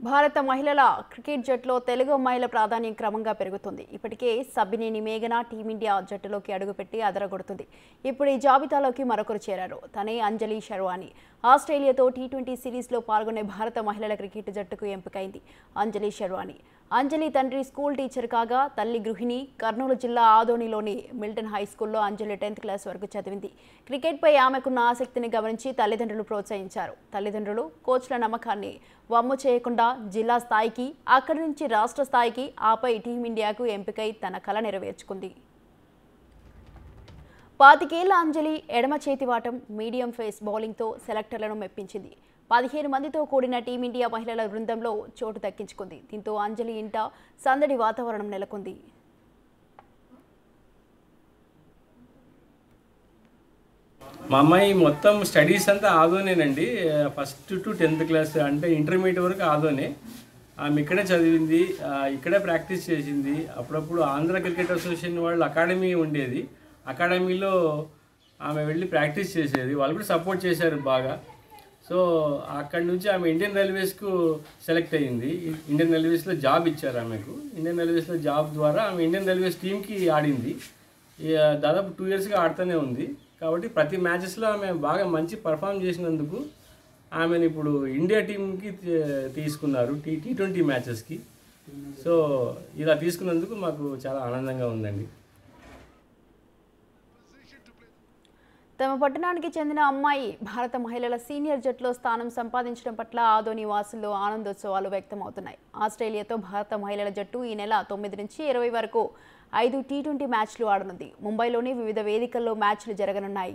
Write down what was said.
భారత మహిళల క్రికెట్ జట్టులో తెలుగు అమ్మాయిల ప్రాధాన్యం క్రమంగా పెరుగుతుంది ఇప్పటికే సబ్బినేని మేఘన టీమిండియా జట్టులోకి అడుగుపెట్టి అదరగొడుతుంది ఇప్పుడు ఈ జాబితాలోకి మరొకరు చేరారు తనే అంజలి శర్వాణి ఆస్ట్రేలియాతో టీ ట్వంటీ సిరీస్లో పాల్గొనే భారత మహిళల క్రికెట్ జట్టుకు ఎంపికైంది అంజలి శర్వాణి అంజలి తండ్రి స్కూల్ టీచర్ కాగా తల్లి గృహిణి కర్నూలు జిల్లా ఆదోనిలోని మిల్టన్ హై స్కూల్లో అంజలి టెన్త్ క్లాస్ వరకు చదివింది క్రికెట్పై ఆమెకున్న ఆసక్తిని గమనించి తల్లిదండ్రులు ప్రోత్సహించారు తల్లిదండ్రులు కోచ్ల నమ్మకాన్ని వమ్ము చేయకుండా జిల్లా స్థాయికి అక్కడి నుంచి రాష్ట్ర స్థాయికి ఆపై టీమిండియాకు ఎంపికై తన కల నెరవేర్చుకుంది పాతికేళ్ల అంజలి ఎడమ చేతివాటం మీడియం ఫేస్ బౌలింగ్తో సెలెక్టర్లను మెప్పించింది పదిహేను మందితో కూడిన టీమిండియా మహిళల బృందంలో చోటు దక్కించుకుంది దీంతో అంజలి ఇంట సందడి వాతావరణం నెలకొంది మా అమ్మాయి మొత్తం స్టడీస్ అంతా ఆదోనేనండి ఫస్ట్ టు టెన్త్ క్లాస్ అంటే ఇంటర్మీడియట్ వరకు ఆదోనే ఆమె ఇక్కడే చదివింది ఆ, ఇక్కడే ప్రాక్టీస్ చేసింది అప్పుడప్పుడు ఆంధ్ర క్రికెట్ అసోసియేషన్ వాళ్ళ అకాడమీ ఉండేది అకాడమీలో ఆమె వెళ్ళి ప్రాక్టీస్ చేసేది వాళ్ళు కూడా సపోర్ట్ చేశారు బాగా సో అక్కడి నుంచి ఆమె ఇండియన్ రైల్వేస్కు సెలెక్ట్ అయ్యింది ఇండియన్ రైల్వేస్లో జాబ్ ఇచ్చారు ఆమెకు ఇండియన్ రైల్వేస్లో జాబ్ ద్వారా ఆమె ఇండియన్ రైల్వేస్ టీంకి ఆడింది ఇక దాదాపు టూ ఇయర్స్గా ఆడుతూనే ఉంది కాబట్టి ప్రతి మ్యాచెస్లో ఆమె బాగా మంచి పర్ఫామ్ చేసినందుకు ఆమెను ఇప్పుడు ఇండియా టీంకి తీ- తీసుకున్నారు టీ టీ ట్వంటీ మ్యాచెస్కి సో ఇలా తీసుకున్నందుకు మాకు చాలా ఆనందంగా ఉందండి తమ పట్టణానికి చెందిన అమ్మాయి భారత మహిళల సీనియర్ జట్టులో స్థానం సంపాదించడం పట్ల ఆదోని వాసుల్లో ఆనందోత్సవాలు వ్యక్తమవుతున్నాయి ఆస్ట్రేలియాతో భారత మహిళల జట్టు ఈ నెల తొమ్మిది నుంచి ఇరవై వరకు ఐదు టీ ట్వంటీ మ్యాచ్లు ఆడనుంది ముంబైలోని వివిధ వేదికల్లో మ్యాచ్లు జరగనున్నాయి